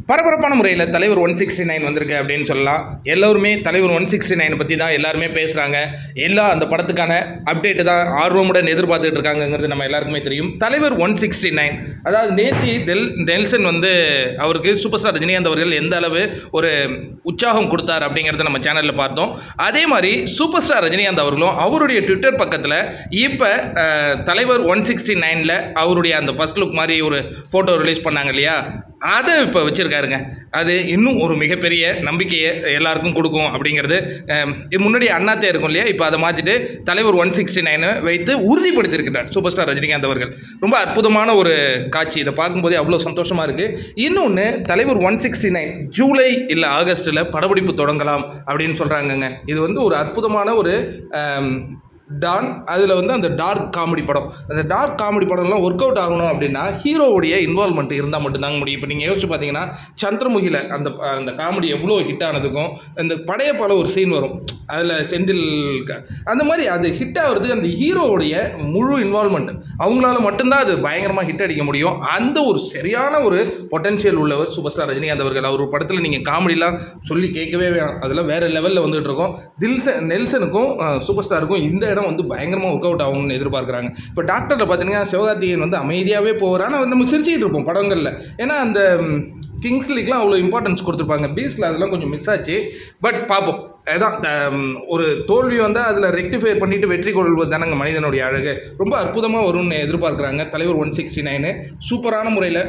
பரபரப்பான முறையில் தலைவர் ஒன் சிக்ஸ்டி நைன் வந்திருக்கு அப்படின்னு சொல்லலாம் எல்லோருமே தலைவர் ஒன் சிக்ஸ்டி நைனை பற்றி தான் எல்லாருமே பேசுகிறாங்க எல்லா அந்த படத்துக்கான அப்டேட்டு தான் ஆர்வமுடன் எதிர்பார்த்துட்டு இருக்காங்கங்கிறது நம்ம எல்லாருக்குமே தெரியும் தலைவர் ஒன் சிக்ஸ்டி நைன் அதாவது நேத்தி தெல் நெல்சன் வந்து அவருக்கு சூப்பர் ஸ்டார் ரஜினிகாந்த் அவர்கள் எந்த அளவு ஒரு உற்சாகம் கொடுத்தார் அப்படிங்கிறத நம்ம சேனலில் பார்த்தோம் அதே மாதிரி சூப்பர் ஸ்டார் ரஜினிகாந்த் அவர்களும் அவருடைய ட்விட்டர் பக்கத்தில் இப்போ தலைவர் ஒன் சிக்ஸ்டி நைனில் அவருடைய அந்த ஃபர்ஸ்ட் லுக் மாதிரி ஒரு ஃபோட்டோ ரிலீஸ் பண்ணாங்க இல்லையா அதை இப்போ வச்சுருக்காருங்க அது இன்னும் ஒரு மிகப்பெரிய நம்பிக்கையை எல்லாருக்கும் கொடுக்கும் அப்படிங்கிறது அஹ், இது முன்னாடி அண்ணாத்தே இருக்கும் இல்லையா இப்போ அதை மாற்றிட்டு தலைவர் ஒன் சிக்ஸ்டி நைனை வைத்து உறுதிப்படுத்தியிருக்கிறார் சூப்பர் ஸ்டார் ரஜினிகாந்த் அவர்கள் ரொம்ப அற்புதமான ஒரு காட்சி இதை பார்க்கும்போதே அவ்வளோ சந்தோஷமாக இருக்குது இன்னொன்று தலைவர் ஒன் சிக்ஸ்டி நைன் ஜூலை இல்லை ஆகஸ்ட்டில் படப்பிடிப்பு தொடங்கலாம் அப்படின்னு சொல்கிறாங்கங்க இது வந்து ஒரு அற்புதமான ஒரு அம், டான் அதில் வந்து அந்த டார்க் காமெடி படம் அந்த டார்க் காமெடி படம்லாம் ஒர்க் அவுட் ஆகணும் அப்படின்னா ஹீரோவுடைய இன்வால்மெண்ட் இருந்தால் மட்டும்தாங்க முடியும் இப்போ நீங்கள் யோசிச்சு பார்த்தீங்கன்னா சந்திரமுகியில் அந்த அந்த காமெடி எவ்வளோ ஹிட் ஆனதுக்கும் இந்த படையப்பால ஒரு சீன் வரும் அதில் செந்தில் க- அந்த மாதிரி அது ஹிட் ஆகிறதுக்கு அந்த ஹீரோவுடைய முழு இன்வால்மெண்ட் அவங்களால மட்டும்தான் அது பயங்கரமாக ஹிட் அடிக்க முடியும் அந்த ஒரு சரியான ஒரு பொட்டன்ஷியல் உள்ளவர் சூப்பர் ஸ்டார் ரஜினிகாந்த் அவர்கள் அவர் படத்தில் நீங்கள் காமெடிலாம் சொல்லி கேட்கவே வேணாம் அதெல்லாம் வேறு லெவலில் வந்துட்டு இருக்கோம் தில்சன் நெல்சனுக்கும் அஹ், சூப்பர் ஸ்டாருக்கும் இந்த இடம் வந்து பயங்கரமாக ஒர்க் அவுட் ஆகும்னு எதிர்பார்க்குறாங்க இப்போ டாக்டரில் பார்த்தீங்கன்னா சிவகார்த்திகேயன் வந்து அமைதியாகவே போகிறார் ஆனால் நம்ம சிரிச்சிட்டு இருப்போம் படங்களில் ஏன்னா அந்த ம், கிங்ஸ் லீக்லாம் அவ்வளோ இம்பார்ட்டன்ஸ் கொடுத்துருப்பாங்க பீஸில் அதெல்லாம் கொஞ்சம் மிஸ் ஆச்சு பட் பார்ப்போம் அதான் த- ம், ஒரு தோல்வி வந்தால் அதில் ரெக்டிஃபை பண்ணிட்டு வெற்றி கொள்வது தானங்க மனிதனுடைய அழகு ரொம்ப அற்புதமாக வரும்னு எதிர்பார்க்குறாங்க தலைவர் ஒன் சிக்ஸ்டி நைனு சூப்பரான முறையில்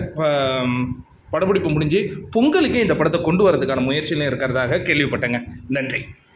படப்பிடிப்பு முடிஞ்சு பொங்கலுக்கே இந்த படத்தை கொண்டு வரதுக்கான முயற்சியிலும் இருக்கிறதாக கேள்விப்பட்டேங்க நன்றி